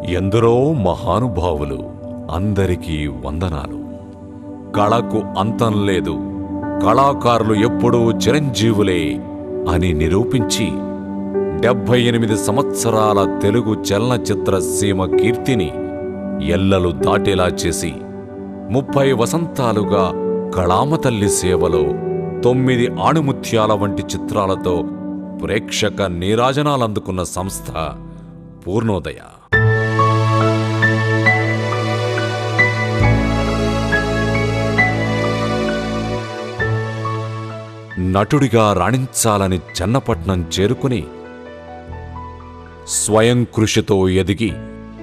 ఎందరో మహానుభావులు అందరికీ వందనాలు కళకు అంతం లేదు కళాకారులు ఎప్పుడూ చిరంజీవులే అని నిరూపించి డెబ్భై ఎనిమిది సంవత్సరాల తెలుగు చలనచిత్ర సీమ కీర్తిని ఎల్లలు దాటేలా చేసి ముప్పై వసంతాలుగా కళామతల్లి సేవలో తొమ్మిది ఆణిముత్యాల వంటి చిత్రాలతో ప్రేక్షక నీరాజనాలందుకున్న సంస్థ పూర్ణోదయ నటుడిగా రాణించాలని చెన్నపట్నం చేరుకుని స్వయం కృషితో ఎదిగి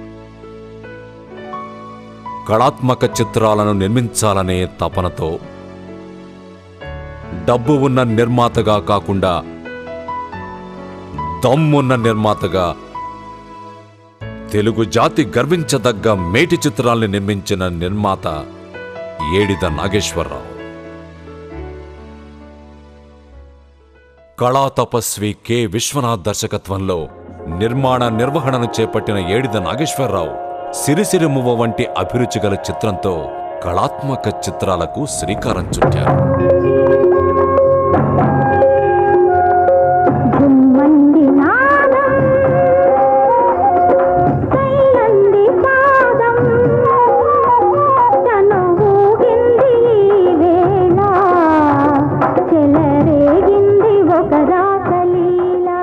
కళాత్మక చిత్రాలను నిర్మించాలనే తపనతో డబ్బు ఉన్న నిర్మాతగా కాకుండా దమ్మున్న నిర్మాతగా తెలుగు జాతి గర్వించదగ్గ మేటి చిత్రాల్ని నిర్మించిన నిర్మాత ఏడిద నాగేశ్వరరావు కళా తపస్వి కె విశ్వనాథ్ దర్శకత్వంలో నిర్మాణ నిర్వహణను చేపట్టిన ఏడిద నాగేశ్వరరావు సిరిసిరి మువ్వ వంటి అభిరుచి గల చిత్రంతో కళాత్మక చిత్రాలకు శ్రీకారం చుట్టారు గుమ్మంది నాదం కైలంది పాదం తను ఊగింది ఈ వేళ చెలరేగింది ఒక రాసలీలా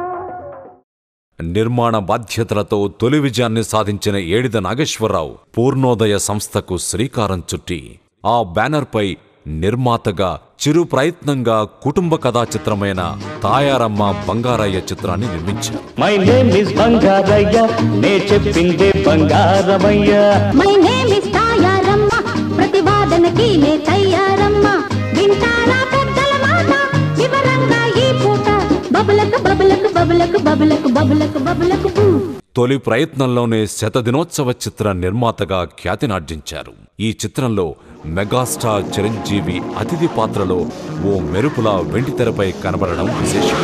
నిర్మాణ బాధ్యతలతో తొలి విజయాన్ని సాధించిన ఏడిద నాగేశ్వరరావు పూర్ణోదయ సంస్థకు శ్రీకారం చుట్టి ఆ బ్యానర్పై నిర్మాతగా చిరు ప్రయత్నంగా కుటుంబ కథా చిత్రమైన తాయారమ్మ బంగారయ్య చిత్రాన్ని నిర్మించారు మై నేమ్ ఇస్ బంగారయ్య నే చెప్పిందే Bangaramayya my name is Tayaramma ప్రతివాదనకి నే తయ్యారమ్మ వింటారా పెద్దల మాట వివరంగా ఈ పూట బబులకు బబులకు బబులకు బబులకు బబులకు బబులకు బూ తొలి ప్రయత్నంలోనే శతదినోత్సవ చిత్ర నిర్మాతగా ఖ్యాతినార్జించారు ఈ చిత్రంలో మెగాస్టార్ చిరంజీవి అతిథి పాత్రలో ఓ మెరుపులా వెండితెరపై కనబడడం విశేషం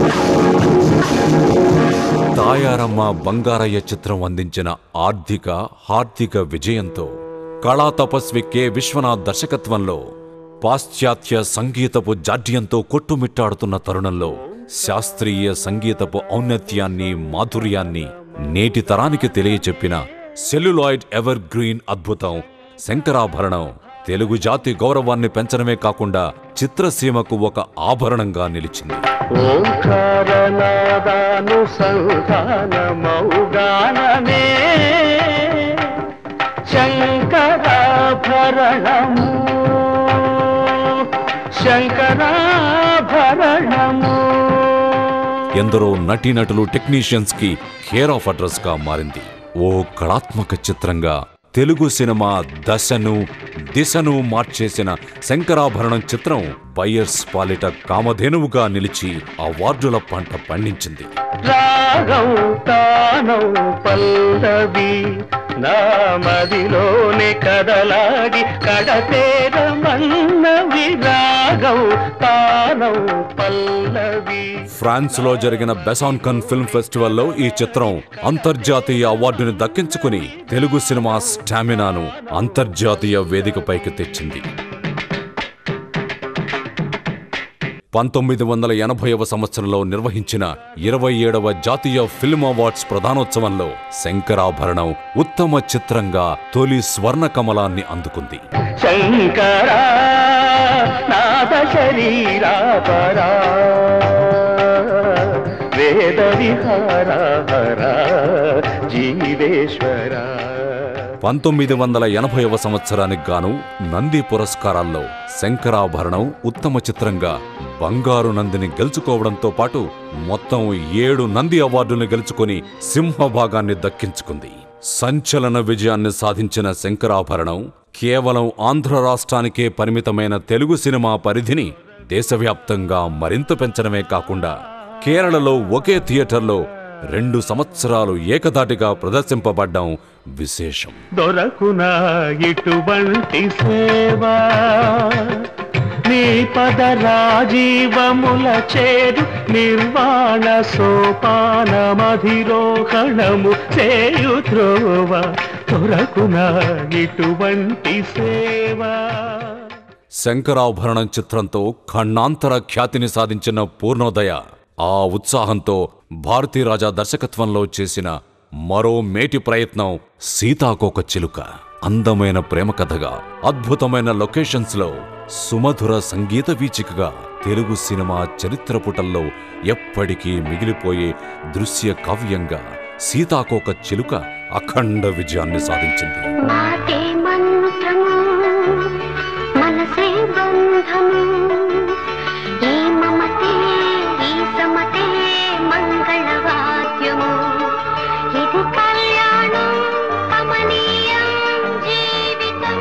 తాయారమ్మ బంగారయ్య చిత్రం అందించిన ఆర్థిక హార్దిక విజయంతో కళా తపస్వి కె విశ్వనాథ్ దర్శకత్వంలో పాశ్చాత్య సంగీతపు జాడ్యంతో కొట్టుమిట్టాడుతున్న తరుణంలో శాస్త్రీయ సంగీతపు ఔన్నత్యాన్ని మాధుర్యాన్ని నేటి తరానికి తెలియచెప్పిన సెల్యులాయిడ్ ఎవర్ గ్రీన్ అద్భుతం శంకరాభరణం తెలుగు జాతి గౌరవాన్ని పెంచడమే కాకుండా చిత్రసీమకు ఒక ఆభరణంగా నిలిచింది ఓంకారనాదానుసంధానమౌగానమే శంకరాభరణము శంకరాభరణము ఎందరో నటీనటులు టెక్నీషియన్స్ కి కేర్ ఆఫ్ అడ్రస్ గా మారింది ఓ కళాత్మక చిత్రంగా తెలుగు సినిమా దశను దిశను మార్చేసిన శంకరాభరణం చిత్రం బయ్యర్స్ పాలిట కామధేనువుగా నిలిచి అవార్డుల పంట పండించింది రాగం తానం పల్లవి నా మదిలోనే కదలాగి కడతేర మన్నవి రాగం తానం పల్లవి ఫ్రాన్స్ లో జరిగిన బెసాన్కన్ ఫిల్మ్ ఫెస్టివల్లో ఈ చిత్రం అంతర్జాతీయ అవార్డుని దక్కించుకుని తెలుగు సినిమా స్టామినాను అంతర్జాతీయ వేదికపైకి తెచ్చింది పంతొమ్మిది వందల ఎనభైవ సంవత్సరంలో నిర్వహించిన ఇరవై ఏడవ జాతీయ ఫిల్మ్ అవార్డ్స్ ప్రధానోత్సవంలో శంకరాభరణం ఉత్తమ చిత్రంగా తొలి స్వర్ణ కమలాన్ని అందుకుంది శంకరా నాద శరీరాపరా వేద విహార హరా జీవేశ్వరా పంతొమ్మిది వందల ఎనభైవ సంవత్సరానికి గాను నంది పురస్కారాల్లో శంకరాభరణం ఉత్తమ చిత్రంగా బంగారు నందిని గెలుచుకోవడంతో పాటు మొత్తం ఏడు నంది అవార్డులను గెలుచుకొని సింహభాగాన్ని దక్కించుకుంది సంచలన విజయాన్ని సాధించిన శంకరాభరణం కేవలం ఆంధ్ర రాష్ట్రానికే పరిమితమైన తెలుగు సినిమా పరిధిని దేశవ్యాప్తంగా మరింత పెంచడమే కాకుండా కేరళలో ఒకే థియేటర్లో రెండు సంవత్సరాలు ఏకదాటిగా ప్రదర్శింపబడ్డం విశేషం దొరకునా ఇటువంటి సేవా నీ పద రాజీవముల చేరు నిర్వాణ సోపానమధిరోహణము చేయు త్రోవ తొరకున ఇటువంటి సేవ శంకరాభరణం చిత్రంతో ఖండాంతర ఖ్యాతిని సాధించిన పూర్ణోదయ ఆ ఉత్సాహంతో భారతీరాజా దర్శకత్వంలో చేసిన మరో మేటి ప్రయత్నం సీతాకోక చిలుక అందమైన ప్రేమ కథగా అద్భుతమైన లొకేషన్స్ లో సుమధుర సంగీత వీచికగా తెలుగు సినిమా చరిత్ర పుటల్లో ఎప్పటికీ మిగిలిపోయే దృశ్య కావ్యంగా సీతాకోక చిలుక అఖండ విజయాన్ని సాధించింది మాటే మంత్రము మనసే బంధము ఈ మమతే ఈ సమతే మంగళవాద్యము ఇది కళ్యాణం కమనీయం జీవితం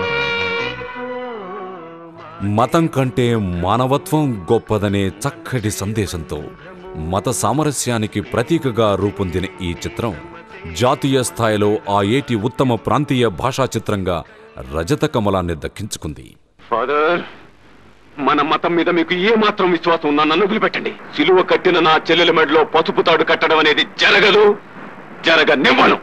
మతం కంటే మానవత్వం గొప్పదనే చక్కటి సందేశంతో మత సామరస్యానికి ప్రతీకగా రూపొందిన ఈ చిత్రం జాతీయ స్థాయిలో ఆ ఏటి ఉత్తమ ప్రాంతీయ భాషా చిత్రంగా రజత కమలాన్ని దక్కించుకుంది ఫాదర్ మన మతం మీద మీకు ఏ మాత్రం విశ్వాసం ఉన్నా నన్ను వదిలిపెట్టండి సిలువ కట్టిన నా చెల్లెల మెడలో పసుపు తాడు కట్టడం అనేది జరగదు జరగనివ్వను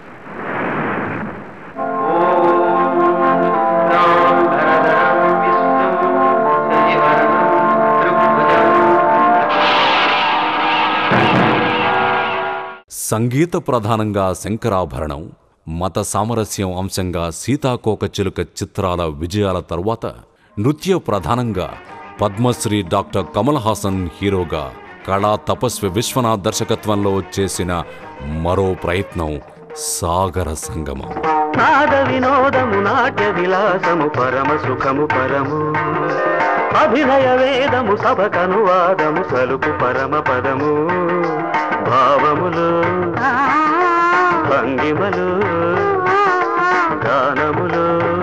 సంగీత ప్రధానంగా శంకరాభరణం మత సామరస్యం అంశంగా సీతాకోక చిలుక చిత్రాల విజయాల తరువాత నృత్య ప్రధానంగా పద్మశ్రీ డాక్టర్ కమల్ హాసన్ హీరోగా కళా తపస్వి విశ్వనాథ్ దర్శకత్వంలో చేసిన మరో ప్రయత్నం సాగర సంగమం నాద వినోదము నాట్య విలాసము పరమ సుఖము పరము అభినయ వేదము సభకనువాదము సలుపు పరమ పదము భావములు భంగిమలు గానములు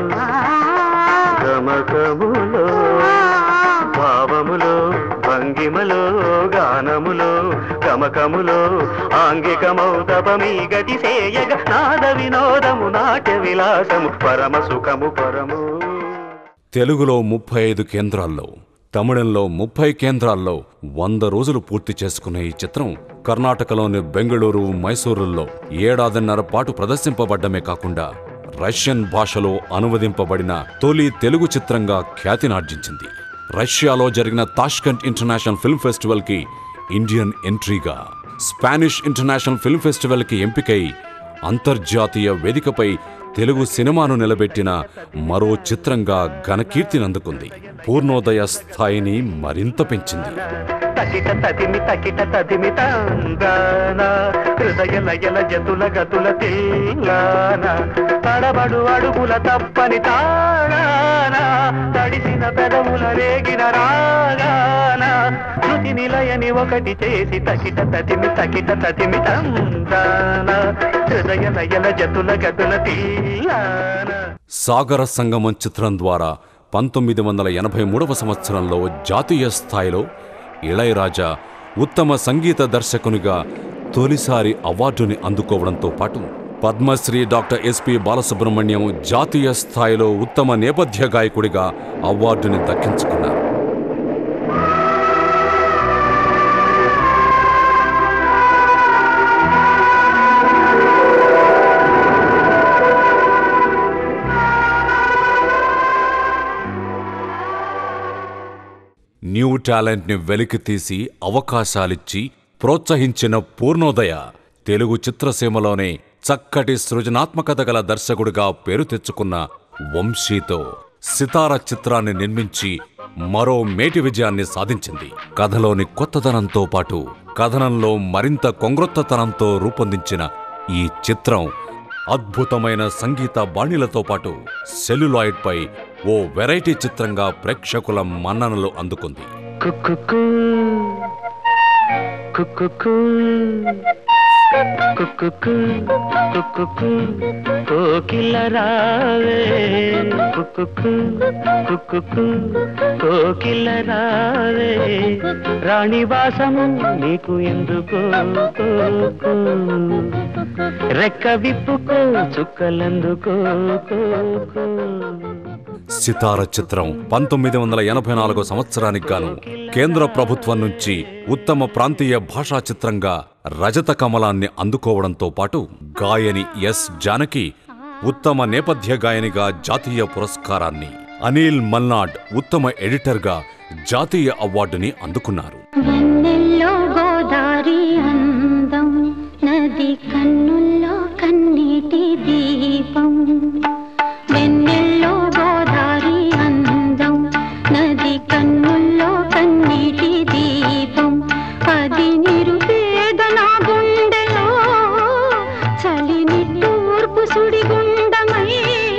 గమకములు భావములు భంగిమలు గానములు గమకములు ఆంగికమౌతపమీ గతి సేయగ నాద వినోదము నాట్య విలాసము పరమ సుఖము పరము తెలుగులో ముప్పై ఐదు కేంద్రాల్లో తమిళంలో ముప్పై కేంద్రాల్లో వంద రోజులు పూర్తి చేసుకున్న ఈ చిత్రం కర్ణాటకలోని బెంగళూరు మైసూరుల్లో ఏడాదిన్నర పాటు ప్రదర్శింపబడ్డమే కాకుండా రష్యన్ భాషలో అనువదింపబడిన తొలి తెలుగు చిత్రంగా ఖ్యాతినార్జించింది రష్యాలో జరిగిన తాష్కంట్ ఇంటర్నేషనల్ ఫిల్మ్ ఫెస్టివల్ కి ఇండియన్ ఎంట్రీగా స్పానిష్ ఇంటర్నేషనల్ ఫిల్మ్ ఫెస్టివల్ కి ఎంపికై అంతర్జాతీయ వేదికపై తెలుగు సినిమాను నిలబెట్టిన మరో చిత్రంగా ఘనకీర్తిని అందుకుంది పూర్ణోదయ స్థాయిని మరింత పెంచింది తకిట తదిమి తకిట తదిమి తందాన హృదయ లయల జతుల గతుల తెల్లాన తడబడు అడుగుల తప్పని తాళాన తడిసిన పెదవుల రేగిన రాగాన శృతి నిలయని ఒకటి చేసి తకిట తదిమి తకిట తదిమి తందాన హృదయ లయల జతుల గతుల తెల్లాన సాగర సంగమం చిత్రం ద్వారా పంతొమ్మిది వందల ఎనభై మూడవ సంవత్సరంలో జాతీయ స్థాయిలో ఇళయరాజా ఉత్తమ సంగీత దర్శకునిగా తొలిసారి అవార్డుని అందుకోవడంతో పాటు పద్మశ్రీ డాక్టర్ ఎస్పి బాలసుబ్రహ్మణ్యం జాతీయ స్థాయిలో ఉత్తమ నేపథ్య గాయకుడిగా అవార్డుని దక్కించుకున్నారు న్యూ టాలెంట్ని వెలికితీసి అవకాశాలిచ్చి ప్రోత్సహించిన పూర్ణోదయ తెలుగు చిత్రసీమలోనే చక్కటి సృజనాత్మకత గల దర్శకుడిగా పేరు తెచ్చుకున్న వంశీతో సితార చిత్రాన్ని నిర్మించి మరో మేటి విజయాన్ని సాధించింది కథలోని కొత్తదనంతో పాటు కథనంలో మరింత కొంగ్రొత్తతనంతో రూపొందించిన ఈ చిత్రం అద్భుతమైన సంగీత బాణీలతో పాటు సెల్యులాయిడ్ పై ఓ వెరైటీ చిత్రంగా ప్రేక్షకుల మన్ననలు అందుకుంది కుక్కుకు కుక్కుకు కుక్కుకు కుక్కుకు కోకిల రావే కుక్కుకు కుక్కుకు కోకిల రావే రాణివాసము నీకు ఎందుకు రెక్క విప్పుకో చుక్కలందుకో సితార చిత్రం పంతొమ్మిది వందల ఎనభై నాలుగో సంవత్సరానికి గాను కేంద్ర ప్రభుత్వం నుంచి ఉత్తమ ప్రాంతీయ భాషా చిత్రంగా రజత కమలాన్ని అందుకోవడంతో పాటు గాయని ఎస్ జానకి ఉత్తమ నేపథ్య గాయనిగా జాతీయ పురస్కారాన్ని అనిల్ మల్నాడ్ ఉత్తమ ఎడిటర్గా జాతీయ అవార్డుని అందుకున్నారు వెన్నెల్లో గోదారి అందం నది కన్నుల్లో కన్నీటి దీపం వెన్నెల్లో గోదారి అందం నది కన్నుల్లో కన్నీటి దీపం అది నిరుపేదన గుండెలో చలిని తూర్పు సుడిగుండమై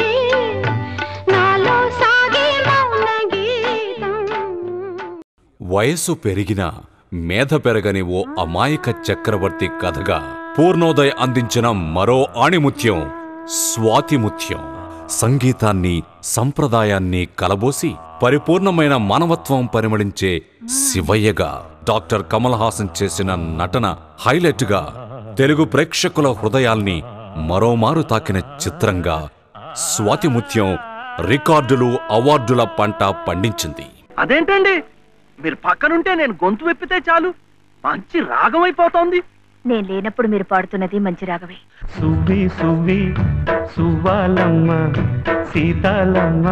నాలో సాగే మౌన గీతం వయస్సు పెరిగిన మేధ పెరగని ఓ అమాయక చక్రవర్తి కథగా పూర్ణోదయ్ అందించిన మరో ఆణిముత్యం స్వాతిముత్యం సంగీతాన్ని సంప్రదాయాన్ని కలబోసి పరిపూర్ణమైన మానవత్వం పరిమళించే శివయ్యగా డాక్టర్ కమల్ హాసన్ చేసిన నటన హైలైట్గా తెలుగు ప్రేక్షకుల హృదయాల్ని మరోమారు తాకిన చిత్రంగా స్వాతిముత్యం రికార్డులు అవార్డుల పంట పండించింది అదేంటండి మీరు పక్కనుంటే నేను గొంతు వెప్పితే చాలు మంచి రాగం అయిపోతోంది నేను లేనప్పుడు మీరు పాడుతున్నది మంచి రాగవే సువ్వి సువ్వి సువ్వాలమ్మ సీతాలమ్మ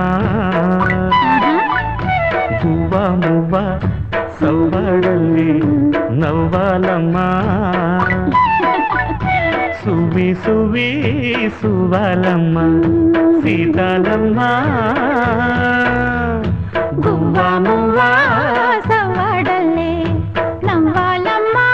గువ్వ మువ్వ సవ్వాడల్లి నవ్వాలమ్మ సువ్వి సువ్వి సువ్వాలమ్మ సీతాలమ్మ గువ్వ మువ్వ సవాడలే నవ్వాలమ్మా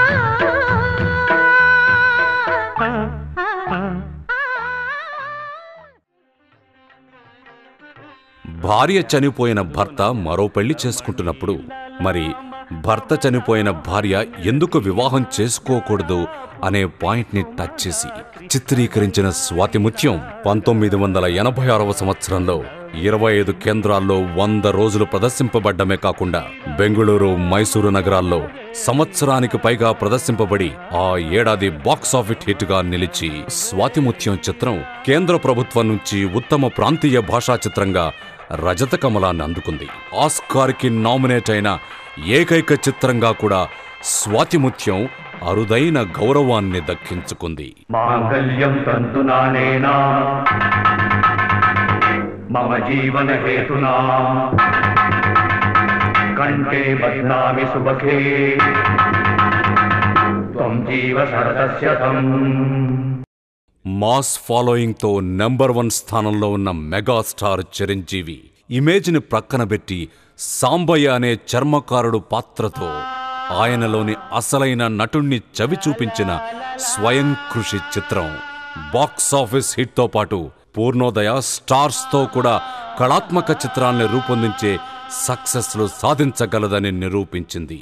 భార్య చనిపోయిన భర్త మరో పెళ్లి చేసుకుంటున్నప్పుడు మరి భర్త చనిపోయిన భార్య ఎందుకు వివాహం చేసుకోకూడదు అనే పాయింట్ ని టచ్ చేసి చిత్రీకరించిన స్వాతిముత్యం పంతొమ్మిది వందల ఎనభై ఆరవ సంవత్సరంలో ఇరవై ఐదు కేంద్రాల్లో వంద రోజులు ప్రదర్శింపబడ్డమే కాకుండా బెంగళూరు మైసూరు నగరాల్లో సంవత్సరానికి పైగా ప్రదర్శింపబడి ఆ ఏడాది బాక్సాఫిస్ హిట్ గా నిలిచి స్వాతిముత్యం చిత్రం కేంద్ర ప్రభుత్వం నుంచి ఉత్తమ ప్రాంతీయ భాషా చిత్రంగా రజత కమలాన్ని అందుకుంది ఆస్కార్ కి నామినేట్ అయిన ఏకైక చిత్రంగా కూడా స్వాతిముత్యం అరుదైన గౌరవాన్ని దక్కించుకుంది మాంగళ్యం తంతునానేనా మమ జీవన హేతునా కంఠే బధ్నామి సుభగే త్వం జీవ సరదస్యతం మాస్ ఫాలోయింగ్ తో నెంబర్ వన్ స్థానంలో ఉన్న మెగాస్టార్ చిరంజీవి ఇమేజ్ ని ప్రక్కన పెట్టి సాంబయ్య అనే చర్మకారుడు పాత్రతో ఆయనలోని అసలైన నటుణ్ణి చవి చూపించిన స్వయం కృషి చిత్రం బాక్సాఫీస్ హిట్ తో పాటు పూర్ణోదయ స్టార్స్ తో కూడా కళాత్మక చిత్రాల్ని రూపొందించే సక్సెస్లు సాధించగలదని నిరూపించింది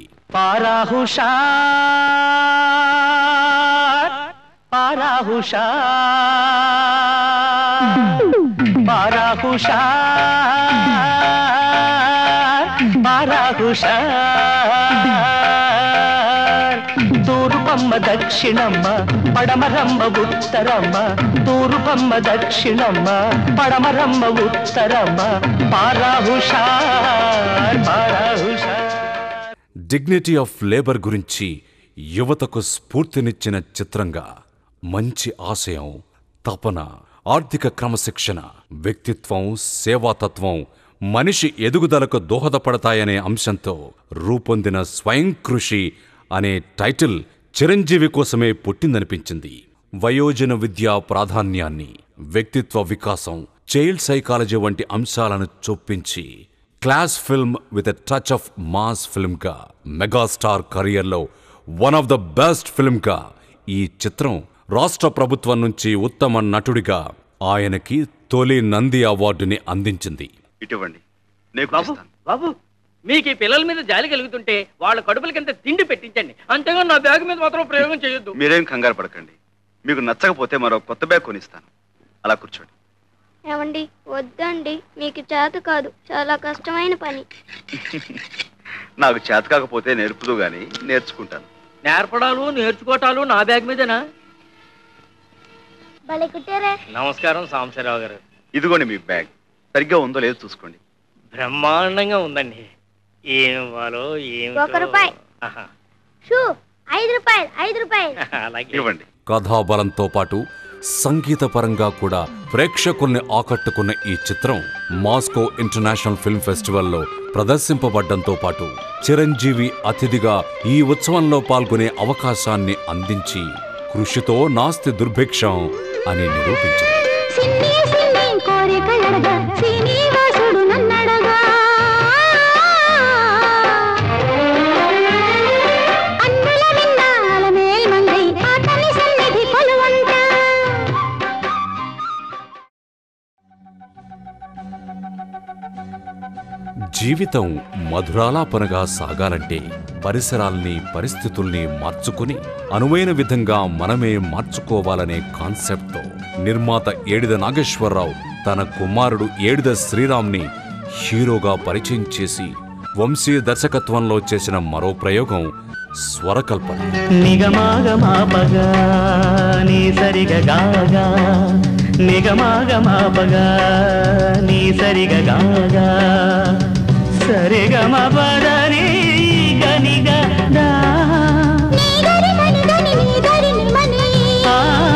పారాహుషార్ పారాహుషార్ పారాహుషార్ తూర్పమ్మ దక్షిణమ్మ పడమరమ్మ ఉత్తరమ్మ తూర్పమ్మ దక్షిణమ్మ పడమరమ్మ ఉత్తరమ్మ పారాహుషార్ పారాహుషార్ డిగ్నిటీ ఆఫ్ లేబర్ గురించి యువతకు స్ఫూర్తినిచ్చిన చిత్రంగా మంచి ఆశయం తపన ఆర్థిక క్రమశిక్షణ వ్యక్తిత్వం సేవాతత్వం మనిషి ఎదుగుదలకు దోహదపడతాయనే అంశంతో రూపొందిన స్వయం కృషి అనే టైటిల్ చిరంజీవి కోసమే పుట్టిందనిపించింది వయోజన విద్యా ప్రాధాన్యాన్ని వ్యక్తిత్వ వికాసం చైల్డ్ సైకాలజీ వంటి అంశాలను చొప్పించి class film with a touch of mass film గా మెగాస్టార్ కెరియర్లో one of the best film గా ఈ చిత్రం రాష్ట్ర ప్రభుత్వం నుంచి ఉత్తమ నటుడిగా ఆయనకి తొలి నంది అవార్డుని అందించింది ఇటువంటి నేను బాబు బాబు మీకు ఈ పిల్లల మీద జాలి కలుగుతుంటే వాళ్ళ కడుపుల కింద తిండి పెట్టించండి అంతేగాని నా బ్యాగ్ మీద మాత్రం ప్రయోగం చేయొద్దు మీరేం కంగారు పడకండి మీకు నచ్చకపోతే మరో కొత్త బ్యాగ్ కొనిస్తాను అలా కూర్చోండి ఏమండి వద్దండి మీకు చేత కాదు చాలా కష్టమైన పని నాకు చేత కాకపోతే నేర్పుదు గాని నేర్చుకుంటాను నేర్పడాలు నేర్చుకోవటాలు నా బ్యాగ్ మీదేనా భలే కుట్టారే నమస్కారం సాంబశివరావు గారు ఇదిగోండి మీ బ్యాగ్ సరిగ్గా ఉందో లేదో చూసుకోండి బ్రహ్మాండంగా ఉందండి ఏం ఇవ్వాలో ఏం ఒక రూపాయి. షూ ఐదు రూపాయలు ఐదు రూపాయలు అలాగే ఇవ్వండి కథాబలంతో పాటు సంగీతపరంగా కూడా ప్రేక్షకుల్ని ఆకట్టుకున్న ఈ చిత్రం మాస్కో ఇంటర్నేషనల్ ఫిల్మ్ ఫెస్టివల్లో ప్రదర్శింపబడ్డంతో పాటు చిరంజీవి అతిథిగా ఈ ఉత్సవంలో పాల్గొనే అవకాశాన్ని అందించి కృషితో నాస్తి దుర్భిక్షం అని నిరూపించింది సిన్ని సిన్ని కోరికలడగా శ్రీనివాసుడు నన్నడగా అన్నుల మిన్న అలమేల్ మంగై ఆతని సన్నిధి కొలువంట జీవితం మధురాలాపనగా సాగాలంటే పరిసరాల్ని పరిస్థితుల్ని మార్చుకుని అనువైన విధంగా మనమే మార్చుకోవాలనే కాన్సెప్ట్తో నిర్మాత ఏడిద నాగేశ్వరరావు తన కుమారుడు ఏడిద శ్రీరామ్ని హీరోగా పరిచయం చేసి వంశీయ దర్శకత్వంలో చేసిన మరో ప్రయోగం స్వరకల్పన నిగమాగమాపగా నీ సరిగ గాగా నిగమాగమాపగా నీ సరిగ గాగా సరిగమ పదని గనిగ దా నీగరి మని దని నీగరి నిమని ఆ.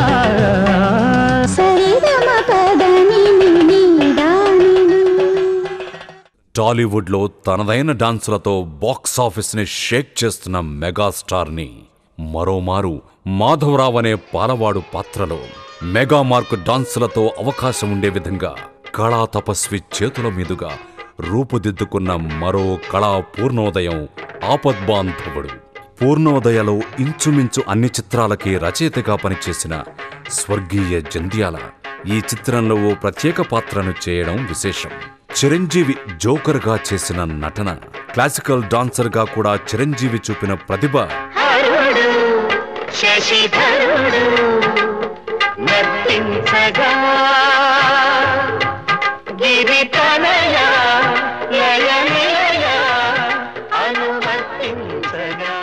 సరిగమ పదని ని దాని టాలీవుడ్లో తనదైన డాన్సులతో బాక్స్ ఆఫీస్ని షేక్ చేస్తున్న మెగాస్టార్ని మరోమారు మాధవరావు అనే పాలవాడు పాత్రలో మెగా మార్క్ డాన్సులతో అవకాశం ఉండే విధంగా కళా తపస్వి చేతుల మీదుగా రూపుదిద్దుకున్న మరో కళా పూర్ణోదయం ఆపద్బాంధవుడు పూర్ణోదయలో ఇంచుమించు అన్ని చిత్రాలకి రచయితగా పనిచేసిన స్వర్గీయ జంధ్యాల ఈ చిత్రంలో ఓ ప్రత్యేక పాత్రను చేయడం విశేషం చిరంజీవి జోకర్గా చేసిన నటన క్లాసికల్ డాన్సర్గా కూడా చిరంజీవి చూపిన ప్రతిభ హరుడు శశిధరుడు నర్తించగా గిరి తనయ లయ నిలయ అనువర్తించగా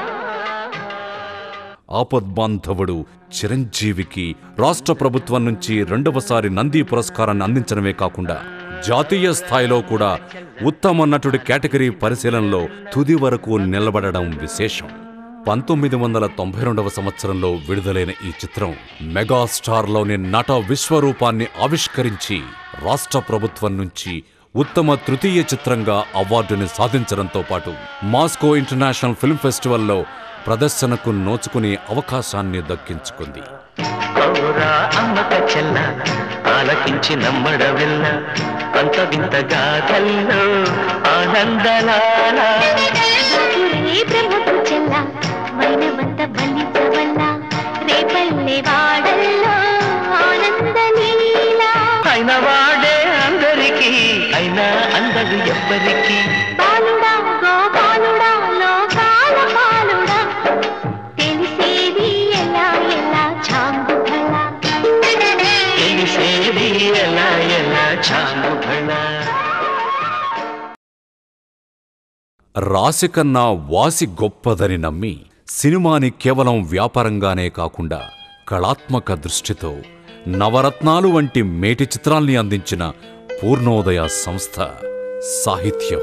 ఆపద్బాంధవుడు చిరంజీవికి రాష్ట్ర ప్రభుత్వం నుంచి రెండవసారి నంది పురస్కారాన్ని అందించడమే కాకుండా జాతీయ స్థాయిలో కూడా ఉత్తమ నటుడి కేటగిరీ పరిశీలనలో తుది వరకు నిలబడడం విశేషం పంతొమ్మిది వందల తొంభై రెండవ సంవత్సరంలో విడుదలైన ఈ చిత్రం మెగాస్టార్లోని నట విశ్వరూపాన్ని ఆవిష్కరించి రాష్ట్ర ప్రభుత్వం నుంచి ఉత్తమ తృతీయ చిత్రంగా అవార్డుని సాధించడంతో పాటు మాస్కో ఇంటర్నేషనల్ ఫిల్మ్ ఫెస్టివల్లో ప్రదర్శనకు నోచుకునే అవకాశాన్ని దక్కించుకుంది కౌరా అమ్మక చెల్ల ఆలకించి నమ్మడవెల్ల అంత వింతగా కల్లో ఆనందలాల రే బ్రహ్మకు చెల్ల మైనవంత బలించవల్ల రేపల్లె వాడల్లో ఆనందలీల అయిన వాడే అందరికీ అయినా అందదు ఎవ్వరికి బాలుడా గోపాలుడా లోకాల పాలుడా తెలిసేది ఎలా ఎలా చాంగుఫల తెలిసేది ఎలా ఎలా చాంగుభళ రాశి కన్నా వాసి గొప్పదని నమ్మి సినిమాని కేవలం వ్యాపారంగానే కాకుండా కళాత్మక దృష్టితో నవరత్నాలు వంటి మేటి చిత్రాల్ని అందించిన పూర్ణోదయ సంస్థ సాహిత్యం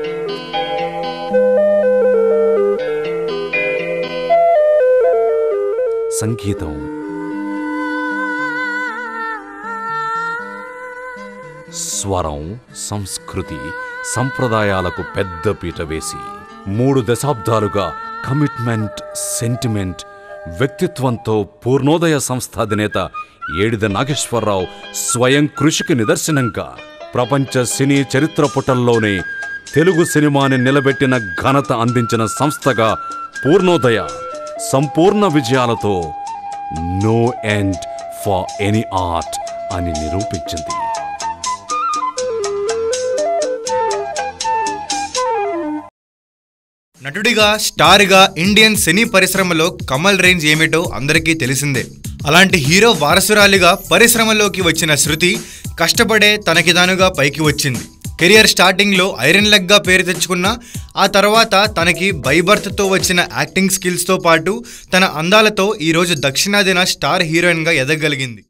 సంగీతం స్వరం సంస్కృతి సంప్రదాయాలకు పెద్ద పీట వేసి మూడు దశాబ్దాలుగా కమిట్మెంట్ సెంటిమెంట్ వ్యక్తిత్వంతో పూర్ణోదయ సంస్థ అధినేత ఏడిద నాగేశ్వరరావు స్వయం కృషికి నిదర్శనంగా ప్రపంచ సినీ చరిత్ర పుటల్లోనే తెలుగు సినిమాని నిలబెట్టిన ఘనత అందించిన సంస్థగా పూర్ణోదయ సంపూర్ణ విజయాలతో no end for any art అని నిరూపించింది నటుడిగా స్టార్గా ఇండియన్ సినీ పరిశ్రమలో కమల్ రేంజ్ ఏమిటో అందరికీ తెలిసిందే అలాంటి హీరో వారసురాలిగా పరిశ్రమలోకి వచ్చిన శృతి కష్టపడే తనకిదానుగా పైకి వచ్చింది కెరియర్ స్టార్టింగ్లో ఐరన్ లెగ్గా పేరు తెచ్చుకున్న ఆ తర్వాత తనకి బైబర్త్తో వచ్చిన యాక్టింగ్ స్కిల్స్తో పాటు తన అందాలతో ఈరోజు దక్షిణాదిన స్టార్ హీరోయిన్గా ఎదగలిగింది